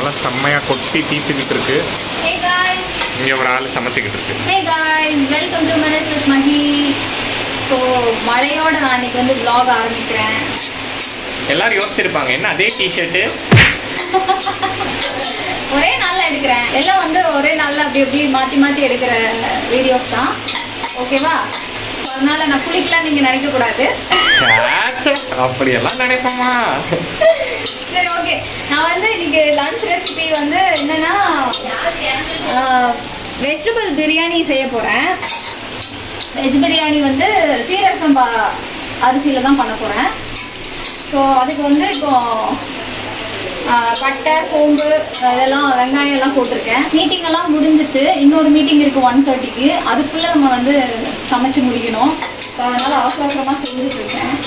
மழை செம்மையாக கொட்டி தீத்துக்கிட்டு இருக்கு ஹே காய்ஸ் இங்கே ஒரு ஆள் சமைச்சிக்கிட்டு இருக்கு hey guys welcome to minutes with Mahi so மழையோட நான் இன்னைக்கு வந்து vlog ஆரம்பிக்கிறேன் எல்லாரும் யோசிச்சிருப்பாங்க என்ன அதே டிஷர்ட்டு ஒரே நாளில் எடுக்கிறேன் எல்லாம் வந்து ஒரே நாளில் அப்படி அப்படி மாற்றி மாற்றி எடுக்கிற வீடியோஸ் தான் ஓகேவா ஸோ அதனால நான் குளிக்கலாம் நீங்கள் நினைக்கக்கூடாது அப்படியெல்லாம் நினைப்போமா சரி ஓகே நான் வந்து இன்னைக்கு லஞ்ச் ரெசிபி வந்து என்னன்னா வெஜிடபிள் பிரியாணி செய்ய போகிறேன் வெஜ் பிரியாணி வந்து சீரக சம்பா அரிசியில் தான் பண்ண போகிறேன் ஸோ அதுக்கு வந்து இப்போ ஆ, பட்டை சோம்பு இதெல்லாம் வெங்காயம் எல்லாம் போட்டிருக்கேன் மீட்டிங் எல்லாம் முடிஞ்சிச்சு இன்னொரு மீட்டிங் இருக்கு ஒன் தேர்ட்டிக்கு அதுக்குள்ளே நம்ம வந்து சமைச்சு முடிக்கணும் ஸோ அதனால் அவசர அவசரமாக செஞ்சுட்டு இருக்கேன்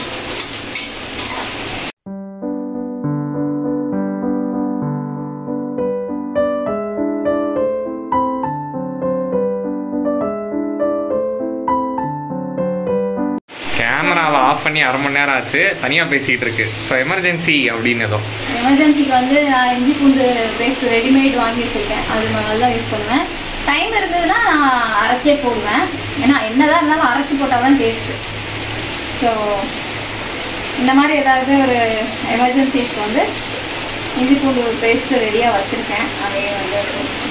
கேமராவை ஆஃப் பண்ணி அரை மணி நேரம் ஆச்சு தனியாக பேசிக்கிட்டு இருக்கு ஸோ எமர்ஜென்சி அப்படின்னு ஏதோ எமர்ஜென்சிக்கு வந்து நான் இஞ்சி பூண்டு பேஸ்ட் ரெடிமேட் வாங்கி வச்சிருக்கேன் அது நல்லா தான் யூஸ் பண்ணுவேன் டைம் இருந்ததுன்னா நான் அரைச்சே போடுவேன் ஏன்னா என்னதான் இருந்தாலும் அரைச்சி போட்டால் தான் டேஸ்ட்டு ஸோ இந்த மாதிரி ஏதாவது ஒரு எமர்ஜென்சிக்கு வந்து இஞ்சி பூண்டு பேஸ்ட்டு ரெடியாக வச்சுருக்கேன் அதையே வந்து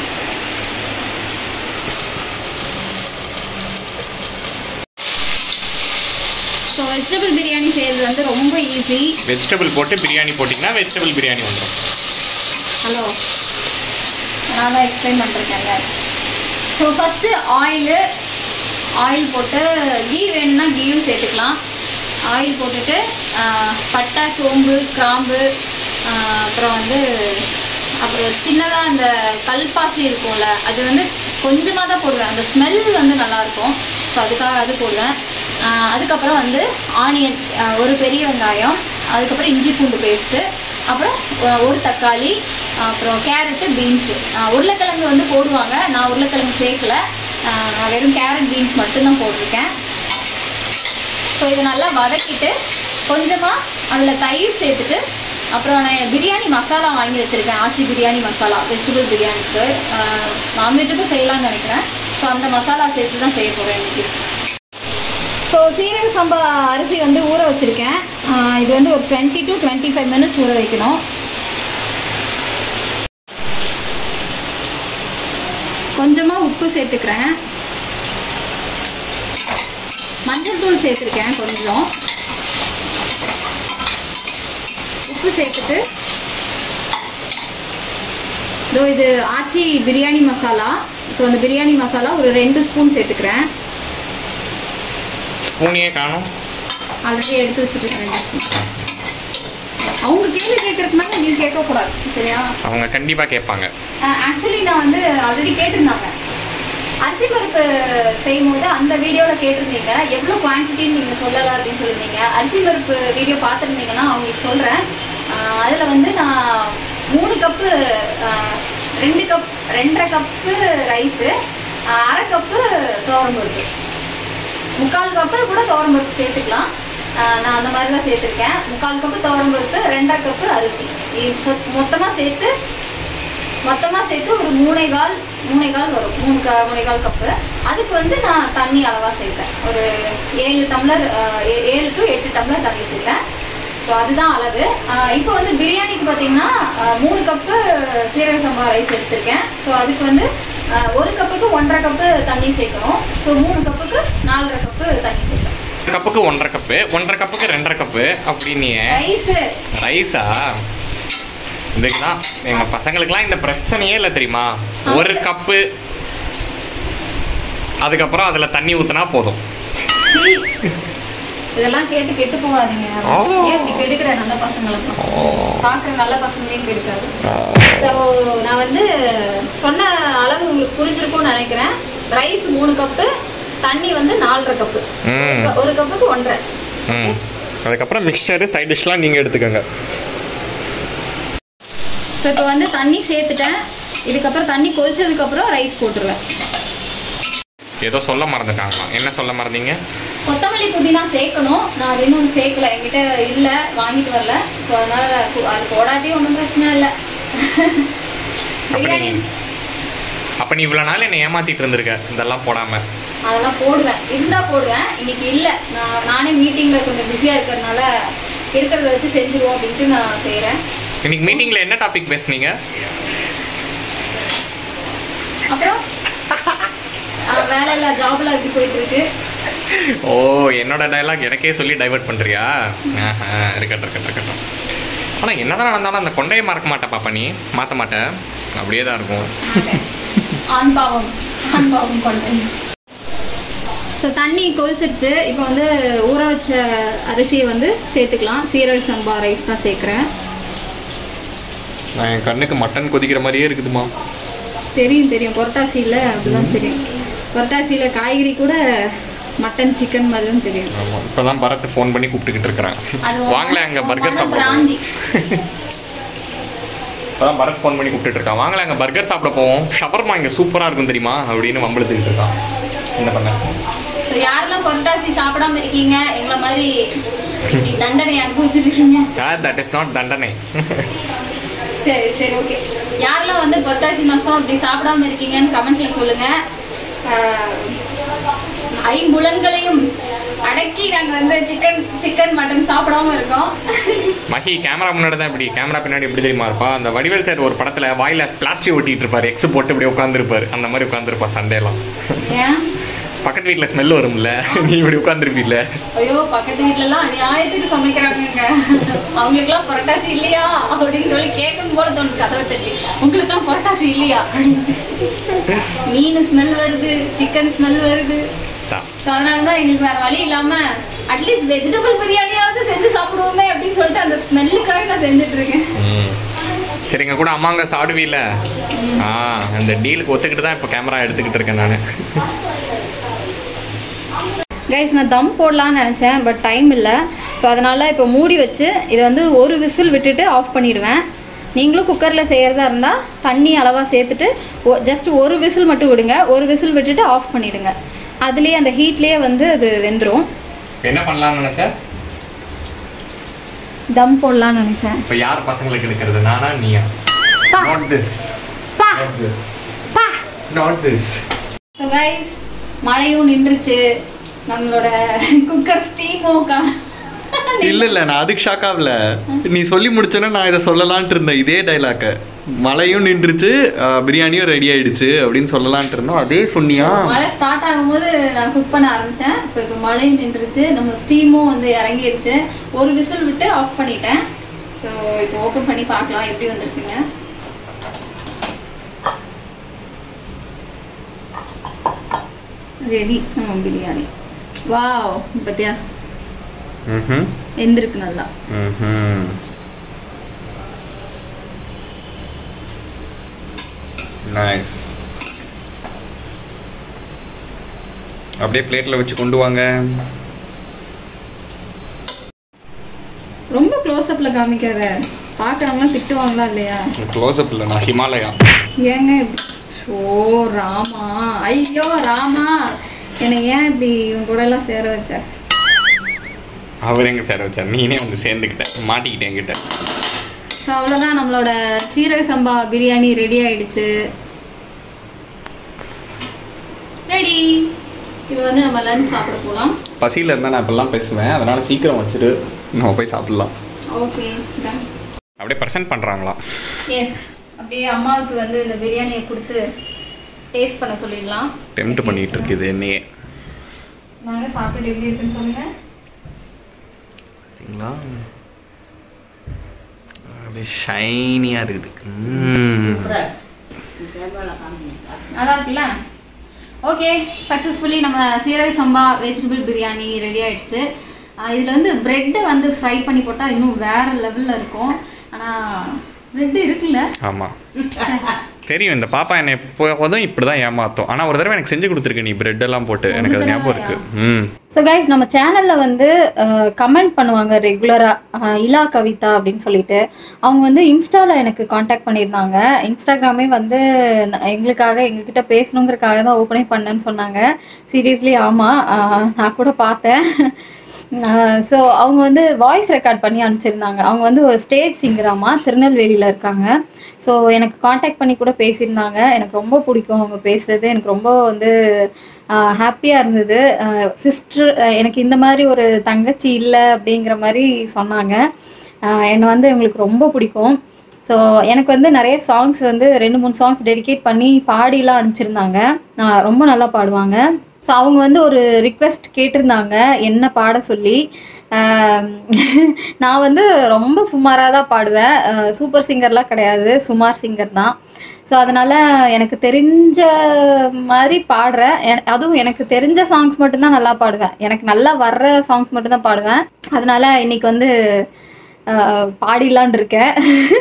ஸோ வெஜிடபிள் பிரியாணி செய்கிறது வந்து ரொம்ப ஈஸி வெஜிடபிள் போட்டு பிரியாணி போட்டிங்கன்னா வெஜிடபிள் பிரியாணி வந்துடும் ஹலோ நான் தான் எக்ஸ்பிளைன் பண்ணிருக்கேன்ல ஸோ ஃபஸ்ட்டு ஆயிலு ஆயில் போட்டு கீ வேணும்னா கீயும் சேர்த்துக்கலாம் ஆயில் போட்டுட்டு ஆஹ், பட்டை சோம்பு கிராம்பு ஆஹ், அப்புறம் வந்து அப்புறம் சின்னதாக அந்த கல்பாசி இருக்கும்ல அது வந்து கொஞ்சமாக தான் போடுவேன் அந்த ஸ்மெல் வந்து நல்லாயிருக்கும் ஸோ அதுக்காக அது போடுவேன் ஆஹ், அதுக்கப்புறம் வந்து ஆனியன் ஒரு பெரிய வெங்காயம் அதுக்கப்புறம் இஞ்சி பூண்டு பேஸ்ட்டு அப்புறம் ஒ- ஒரு தக்காளி அப்புறம் கேரட்டு பீன்ஸு உருளைக்கிழங்கு வந்து போடுவாங்க நான் உருளைக்கிழங்கு சேர்க்கல ஆஹ் நான் வெறும் கேரட் பீன்ஸ் மட்டும்தான் போட்டிருக்கேன் ஸோ இதை நல்லா வதக்கிட்டு கொஞ்சமாக அதில் தயிர் சேர்த்துட்டு அப்புறம் நான் பிரியாணி மசாலா வாங்கி வச்சுருக்கேன் ஆச்சி பிரியாணி மசாலா வெஜிடபிள் பிரியாணிக்கு நான்வெஜுக்கும் செய்யலாம்னு நினைக்கிறேன் ஸோ அந்த மசாலா சேர்த்து தான் செய்ய போகிறேன் இன்னைக்கு ஸோ சீரக சம்பா அரிசி வந்து ஊற வச்சுருக்கேன் இது வந்து ஒரு twenty to twenty five minutes ஊற வைக்கணும் கொஞ்சமாக உப்பு சேர்த்துக்கிறேன் மஞ்சள் தூள் சேர்த்துருக்கேன் கொஞ்சம் உப்பு சேர்த்துட்டு இதோ இது ஆச்சி பிரியாணி மசாலா ஸோ அந்த பிரியாணி மசாலா ஒரு ரெண்டு ஸ்பூன் சேர்த்துக்கிறேன் ஸ்பூனியே காணும் ஆல்ரெடி எடுத்து வச்சுட்டு அவங்க கேள்வி கேட்கறதுக்கு மேலே நீ கேட்கக்கூடாது சரியா அவங்க கண்டிப்பாக கேட்பாங்க ஆக்சுவலி நான் வந்து ஆல்ரெடி கேட்டிருந்தாங்க அரிசி பருப்பு செய்யும் போது அந்த வீடியோவில் கேட்டிருந்தீங்க எவ்வளோ குவான்டிட்டின்னு நீங்கள் சொல்லலாம் அப்படின்னு சொல்லியிருந்தீங்க அரிசி பருப்பு வீடியோ பார்த்துருந்தீங்கன்னா அவங்களுக்கு சொல்கிறேன் அதில் வந்து நான் மூணு கப்பு ரெண்டு கப் ரெண்டரை கப்பு ரைஸு அரை கப்பு துவரம்பருப்பு முக்கால் கப்பு கூட துவரம்பருப்பு சேர்த்துக்கலாம் ஆஹ் நான் அந்த மாதிரி தான் சேர்த்துருக்கேன் முக்கால் கப்பு துவரம்பருப்பு ரெண்டரை கப்பு அரிசி மொத்தமாக சேர்த்து மொத்தமாக சேர்த்து ஒரு மூணே கால் மூணே கால் வரும் மூணு க மூணே கால் கப்பு அதுக்கு வந்து நான் தண்ணி அளவாக சேர்த்தேன் ஒரு ஏழு டம்ளர் ஆஹ் ஏ- ஏழு டு எட்டு டம்ளர் தண்ணி சேர்த்தேன் ஸோ அதுதான் அளவு ஆஹ் இப்போ வந்து பிரியாணிக்கு பார்த்தீங்கன்னா ஆஹ் மூணு கப்பு சீரக சம்பா ரைஸ் எடுத்திருக்கேன் ஸோ அதுக்கு வந்து ஆஹ் ஒரு கப்புக்கு ஒன்றரை கப்பு தண்ணி சேர்க்கணும் ஸோ மூணு கப்புக்கு நாலரை கப்பு தண்ணி சேர்க்கணும் ஒரு கப்புக்கு ஒன்றரை கப்பு ஒன்றரை கப்புக்கு ரெண்டரை கப்பு அப்படின்னு ரைஸு ரைஸா இதுக்குதான் எங்க பசங்களுக்குலாம் இந்த பிரச்சனையே இல்லை தெரியுமா ஒரு கப்பு அதுக்கப்புறம் அதுல தண்ணி ஊத்துனா போதும் சீ. இதெல்லாம் கேட்டு கெட்டு போகாதீங்க ஓ. ஏன் இப்படி கெடுக்கிற நல்ல பசங்களுக்கும் பார்க்குற நல்ல பசங்களையும் கெடுக்காது ஸோ நான் வந்து சொன்ன அளவு உங்களுக்கு புரிஞ்சிருக்கும்னு நினைக்கிறேன் ரைஸ் மூணு கப்பு தண்ணி வந்து நாலரை கப்பு ம். ஒரு கப்புக்கு ஒன்றரை ம் அதுக்கப்புறம் மிக்சரு சைட் டிஷ்லாம் நீங்க எடுத்துக்கோங்க ஸோ இப்போ வந்து தண்ணி சேர்த்துட்டேன் இதுக்கப்புறம் தண்ணி கொதிச்சதுக்கப்புறம் ரைஸ் போட்டுருவேன் ஏதோ சொல்ல மறந்துட்டாங்களாம் என்ன சொல்ல மறந்தீங்க கொத்தமல்லி புதினா சேர்க்கணும் நான் அது இன்னும் சேர்க்கல என்கிட்ட இல்லை வாங்கிட்டு வரல ஸோ அதனால அது அது போடாட்டி ஒன்றும் பிரச்சனை இல்லை அப்படி பிரியாணி அப்ப நீ இவ்வளவு நாள் என்னை ஏமாத்திட்டு இருந்திருக்க இதெல்லாம் போடாம அதெல்லாம் போடுவேன் இருந்தா போடுவேன் இன்னைக்கு இல்லை நான் நானே மீட்டிங்ல கொஞ்சம் பிஸியா இருக்கிறதுனால இருக்கிறத வச்சு செஞ்சுருவோம் அப்படின்ட்டு நான் செய்றேன் இன்னைக்கு மீட்டிங்ல என்ன டாபிக் பேசுனீங்க அப்புறம் ஆஹ் வேலை இல்லை ஜாப்ல எப்படி போயிட்டு இருக்கு ஓ என்னோட டயலாக் எனக்கே சொல்லி டைவர்ட் பண்றியா ஆஹா, இருக்கட்டும் இருக்கட்டும் இருக்கட்டும் ஆனா என்னதான் நடந்தாலும் அந்த கொண்டையை மறக்க மாட்டேன் பாப்பா நீ மாத்த மாட்டேன் அப்படியே தான் இருக்கும் ஆண் பாவம் ஆண் பாவம் கொண்டேன் ஸோ தண்ணி கொதிச்சிருச்சு இப்போ வந்து ஊற வச்ச அரிசியை வந்து சேர்த்துக்கலாம் சீரக சம்பா ரைஸ் தான் சேர்க்குறேன் நான் என் கண்ணுக்கு மட்டன் கொதிக்கிற மாதிரியே இருக்குதுமா தெரியும் தெரியும் புரட்டாசியில் அப்படிதான் தெரியும் புரட்டாசியில் காய்கறி கூட மட்டன் சிக்கன் மாதிரி தான் தெரியும் ஆமா இப்பதான் பரத் ஃபோன் பண்ணி கூப்பிட்டுக்கிட்டு இருக்கிறேன் அது வாங்கல அங்க உன் பர்கர் மன சாப்பிட பிராந்தி இப்பதான் பரத் ஃபோன் பண்ணி கூப்பிட்டுட்டு இருக்கான் வாங்கல அங்க பர்கர் சாப்பிட போவோம் ஷவர்மா இங்க சூப்பரா இருக்கும் தெரியுமா அப்படின்னு வம்பளுத்துக்கிட்டு இருக்கான் என்ன பண்ண ஸோ யாரெல்லாம் புரட்டாசி சாப்பிடாம இருக்கீங்க எங்களை மாதிரி இன்னைக்கு தண்டனை அனுபவிச்சுட்டு இருக்கீங்க தட் இஸ் நாட் தண்டனை சரி சரி ஓகே யாரெல்லாம் வந்து புரட்டாசி மாதம் இப்படி சாப்பிடாம இருக்கீங்கன்னு கமெண்ட்ல சொல்லுங்க ஆஹ், ஐம்புலன்களையும் அடக்கி நாங்க வந்து சிக்கன் சிக்கன் மட்டன் சாப்பிடாம இருக்கோம் மஹி கேமரா முன்னாடி தான் இப்படி கேமரா பின்னாடி எப்படி தெரியுமா இருப்பா அந்த வடிவேல் சார் ஒரு படத்துல வாயில பிளாஸ்டிக் ஒட்டிட்டு இருப்பாரு எக்ஸ் போட்டு இப்படி உட்காந்துருப்பாரு அந்த மாதிரி உட்காந்துருப்பா சண்டேலாம் ஏன் பக்கத்து வீட்டில் ஸ்மெல் வரும்ல நீ இப்படி உட்காந்துருப்பீல்ல ஐயோ பக்கத்து வீட்ல எல்லாம் அநியாயத்துக்கு சமைக்கிறாங்க அவங்களுக்குலாம் புரட்டாசி இல்லையா அப்படின்னு சொல்லி கேட்கணும் போல தோணுது கதவை தட்டி உங்களுக்குலாம் புரட்டாசி இல்லையா அப்படின்னு. மீன் ஸ்மெல் வருது சிக்கன் ஸ்மெல் வருது ஸோ அதனால தான் எங்களுக்கு வேற வழி இல்லாம அட்லீஸ்ட் வெஜிடபிள் பிரியாணியாவது செஞ்சு சாப்பிடுவோமே அப்படின்னு சொல்லிட்டு அந்த ஸ்மெல்லுக்காக நான் செஞ்சுட்டு இருக்கேன் சரி எங்க கூட அம்மாங்க சாடுவீல ஆ அந்த டீலுக்கு ஒத்துக்கிட்டு தான் இப்போ கேமரா எடுத்துக்கிட்டு இருக்கேன் நான் கைஸ் நான் தம் போடலான்னு நினச்சேன் பட் டைம் இல்லை ஸோ அதனால் இப்போ மூடி வச்சு இதை வந்து ஒரு விசில் விட்டுட்டு ஆஃப் பண்ணிடுவேன் நீங்களும் குக்கரில் செய்கிறதா இருந்தால் தண்ணி அளவாக சேர்த்துட்டு ஜஸ்ட் ஒரு விசில் மட்டும் விடுங்க ஒரு விசில் விட்டுட்டு ஆஃப் பண்ணிடுங்க அதுலேயே அந்த ஹீட்லேயே வந்து அது வெந்துடும் என்ன பண்ணலாம்னு நினைச்சேன் தம் போடலான்னு நினச்சேன் இப்போ யார் பசங்களுக்கு எடுக்கிறது நானா நீயா பா. நாட் திஸ் பா நாட் திஸ் பா நாட் திஸ் ஸோ கைஸ் மழையும் நின்றுச்சு நம்மளோட குக்கர் ஸ்டீமும் கா இல்ல இல்ல நான் அதுக்கு ஷாக் ஆகல நீ சொல்லி முடிச்சோன்னா நான் இதை சொல்லலான்ட்டு இருந்தேன் இதே டைலாக்க மழையும் நின்றுச்சு ஆஹ் பிரியாணியும் ரெடி ஆயிடுச்சு அப்படின்னு சொல்லலான்ட்டு இருந்தோம் அதே சொன்னியா மழை ஸ்டார்ட் ஆகும்போது நான் குக் பண்ண ஆரம்பித்தேன் ஸோ இப்போ மழையும் நின்றுச்சு நம்ம ஸ்டீமும் வந்து இறங்கிருச்சு ஒரு விசில் விட்டு ஆஃப் பண்ணிட்டேன் ஸோ இப்போ ஓப்பன் பண்ணி பார்க்கலாம் எப்படி வந்திருக்குங்க ரெடி பிரியாணி வாவ் பார்த்தியா ம்ஹும். எந்திருக்கு நல்லா ம்ஹும். நைஸ் அப்படியே பிளேட்ல வச்சு கொண்டு வாங்க ரொம்ப க்ளோஸ்அப்பில் காமிக்காத பார்க்குறவங்களாம் திட்டுவாங்களா இல்லையா க்ளோஸ்அப் இல்லை நான் ஹிமாலயா ஏங்க இப்படி ஓ ராமா ஐயோ ராமா என்னை ஏன் இப்படி உன் கூட எல்லாம் சேர வச்ச அவர் எங்க சேர வச்சார் நீனே வந்து சேர்ந்துக்கிட்ட மாட்டிக்கிட்டேன் என்கிட்ட ஸோ அவ்வளோதான் நம்மளோட சீரக சம்பா பிரியாணி ரெடி ஆயிடுச்சு ரெடி இப்போ வந்து நம்ம லஞ்ச் சாப்பிட போகலாம் பசியில் இருந்தால் நான் இப்பெல்லாம் பேசுவேன் அதனால சீக்கிரம் வச்சுட்டு நம்ம போய் சாப்பிடலாம் ஓகே டன் அப்படியே ப்ரெசென்ட் பண்றாங்களா எஸ் அப்படியே அம்மாவுக்கு வந்து இந்த பிரியாணியை கொடுத்து டேஸ்ட் பண்ண சொல்லிடலாம் டெம்ட் பண்ணிட்டு இருக்குது என்னையே நாங்கள் சாப்பிட்டு எப்படி இருக்குன்னு சொல்லுங்கள் பார்த்தீங்களா அப்படியே ஷைனியாக இருக்குது ம். நல்லா இருக்குல்ல ஓகே சக்ஸஸ்ஃபுல்லி நம்ம சீரக சம்பா வெஜிடபிள் பிரியாணி ரெடி ஆயிடுச்சு இதில் வந்து ப்ரெட்டு வந்து ஃப்ரை பண்ணி போட்டால் இன்னும் வேற லெவலில் இருக்கும் ஆனால் ப்ரெட்டு இருக்குல்ல ஆமா தெரியும் இந்த பாப்பா என்னை எப்போதும் இப்படி தான் ஏமாத்தும் ஆனால் ஒரு தடவை எனக்கு செஞ்சு கொடுத்துருக்கு நீ பிரெட் எல்லாம் போட்டு எனக்கு அது ஞாபகம் இருக்கு ம் ஸோ கைஸ் நம்ம சேனலில் வந்து கமெண்ட் பண்ணுவாங்க ரெகுலராக இலா கவிதா அப்படின்னு சொல்லிட்டு அவங்க வந்து இன்ஸ்டாவில் எனக்கு காண்டாக்ட் பண்ணியிருந்தாங்க இன்ஸ்டாகிராமே வந்து ந- எங்களுக்காக எங்ககிட்ட பேசணுங்கிறதுக்காக தான் ஓப்பனே பண்ணேன்னு சொன்னாங்க சீரியஸ்லி ஆமாம் நான் கூட பார்த்தேன் ஸோ அவங்க வந்து வாய்ஸ் ரெக்கார்ட் பண்ணி அனுப்பிச்சிருந்தாங்க அவங்க வந்து ஒரு ஸ்டேஜ் சிங்கராமா திருநெல்வேலியில் இருக்காங்க ஸோ எனக்கு காண்டாக்ட் பண்ணி கூட பேசியிருந்தாங்க எனக்கு ரொம்ப பிடிக்கும் அவங்க பேசுகிறது எனக்கு ரொம்ப வந்து ஹாப்பியாக இருந்தது சிஸ்டர் எனக்கு இந்த மாதிரி ஒரு தங்கச்சி இல்லை அப்படிங்கிற மாதிரி சொன்னாங்க ஆஹ் என்னை வந்து எங்களுக்கு ரொம்ப பிடிக்கும் ஸோ எனக்கு வந்து நிறைய சாங்ஸ் வந்து ரெண்டு மூணு சாங்ஸ் டெடிகேட் பண்ணி பாடிலாம் அனுப்பிச்சிருந்தாங்க நான் ரொம்ப நல்லா பாடுவாங்க ஸோ அவங்க வந்து ஒரு ரிக்வெஸ்ட் கேட்டிருந்தாங்க என்ன பாட சொல்லி ஆஹ் நான் வந்து ரொம்ப சுமாராக தான் பாடுவேன் சூப்பர் சிங்கர்லாம் கிடையாது சுமார் சிங்கர் தான் ஸோ அதனால் எனக்கு தெரிஞ்ச மாதிரி பாடுறேன் என- அதுவும் எனக்கு தெரிஞ்ச சாங்ஸ் மட்டும்தான் நல்லா பாடுவேன் எனக்கு நல்லா வர்ற சாங்ஸ் மட்டும்தான் பாடுவேன் அதனால இன்னைக்கு வந்து ஆஹ் பாடிலான் இருக்கேன்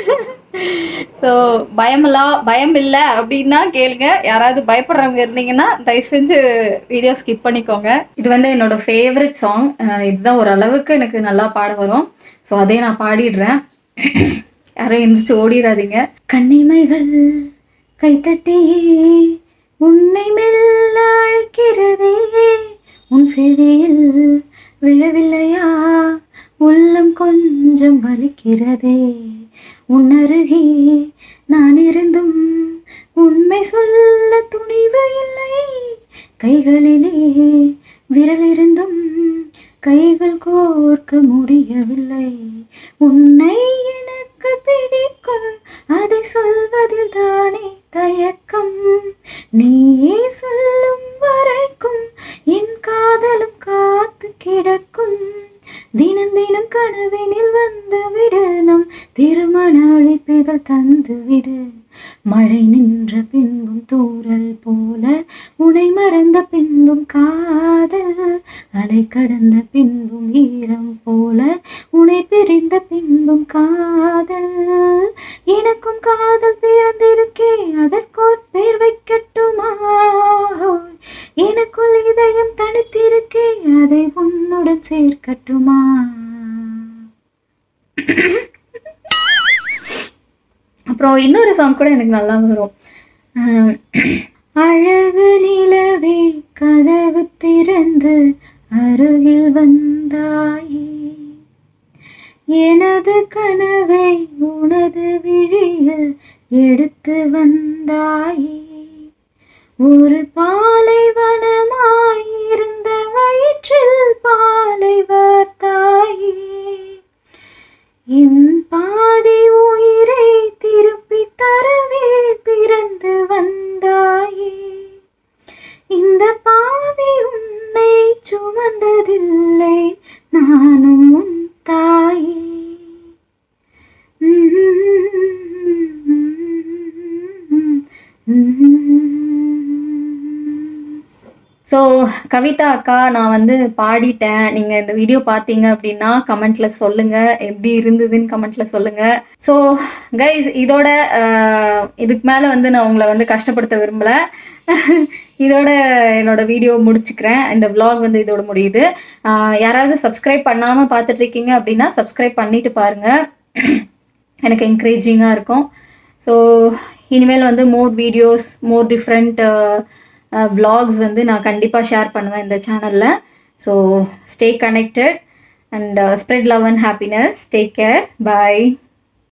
ஸோ பயமெல்லாம் பயம் இல்லை அப்படின்னா கேளுங்க யாராவது பயப்படுறவங்க இருந்தீங்கன்னா தயவு செஞ்சு வீடியோ ஸ்கிப் பண்ணிக்கோங்க இது வந்து என்னோட ஃபேவரட் சாங் இதுதான் ஒரு அளவுக்கு எனக்கு நல்லா பாட வரும் ஸோ அதே நான் பாடிடுறேன் யாரும் எந்திரிச்சு ஓடிடாதீங்க கண்ணிமைகள் கைத்தட்டியே உன்னை மெல்ல அழைக்கிறதே உன் செவியில் விழவில்லையா உள்ளம் கொஞ்சம் வலிக்கிறதே உன்னருகே நான் இருந்தும் உண்மை சொல்ல துணிவு இல்லை கைகளிலே விரல் இருந்தும் கைகள் கோர்க்க முடியவில்லை உன்னை எனக்கு பிடிக்கும் அதை சொல்வதில் தானே தயக்கம் நீயே சொல்லும் வரைக்கும் என் காதலும் காத்து கிடக்கும் தினம் தினம் கனவினில் வந்து விடு நம் திருமண அழைப்பிதழ் தந்து விடு மழை நின்ற பின்பும் தூறல் போல உனை மறந்த பின்பும் காதல் அலை கடந்த பின்பும் ஈரம் போல உனை பிரிந்த பின்பும் காதல் எனக்கும் காதல் பிறந்திருக்கே அதற்கோர் பேர் வைக்கட்டுமா எனக்குள் இதயம் தனித்திருக்கே அதை உன்னுடன் சேர்க்கட்டுமா அப்புறம் இன்னொரு சாங் கூட எனக்கு நல்லா வரும் அஹ் அழகு நிலவே கதவு திறந்து அருகில் வந்தாயே எனது கனவை உனது விழியில் எடுத்து வந்தாயே ஒரு பாலைவனமாயிருந்த வயிற்றில் பாலை வார்த்தாயே என் பாதி உயிரை திருப்பி தரவே பிறந்து வந்தாயே இந்த பாவி உன்னை சுமந்ததில்லை நானும் உன் தாயே ஸோ கவிதா அக்கா நான் வந்து பாடிட்டேன் நீங்கள் இந்த வீடியோ பார்த்தீங்க அப்படின்னா கமெண்ட்ல சொல்லுங்க எப்படி இருந்ததுன்னு கமெண்ட்ல சொல்லுங்க ஸோ கைஸ் இதோட அஹ், இதுக்கு மேலே வந்து நான் உங்களை வந்து கஷ்டப்படுத்த விரும்பல இதோட என்னோட வீடியோ முடிச்சுக்கிறேன் இந்த vlog வந்து இதோட முடியுது அஹ், யாராவது சப்ஸ்கிரைப் பண்ணாமல் பார்த்துட்டு இருக்கீங்க அப்படின்னா சப்ஸ்கிரைப் பண்ணிட்டு பாருங்க எனக்கு என்கரேஜிங்காக இருக்கும் ஸோ இனிமேல் வந்து more videos more different vlogs வந்து நான் கண்டிப்பாக ஷேர் பண்ணுவேன் இந்த சேனலில் so stay connected and spread love and happiness take care bye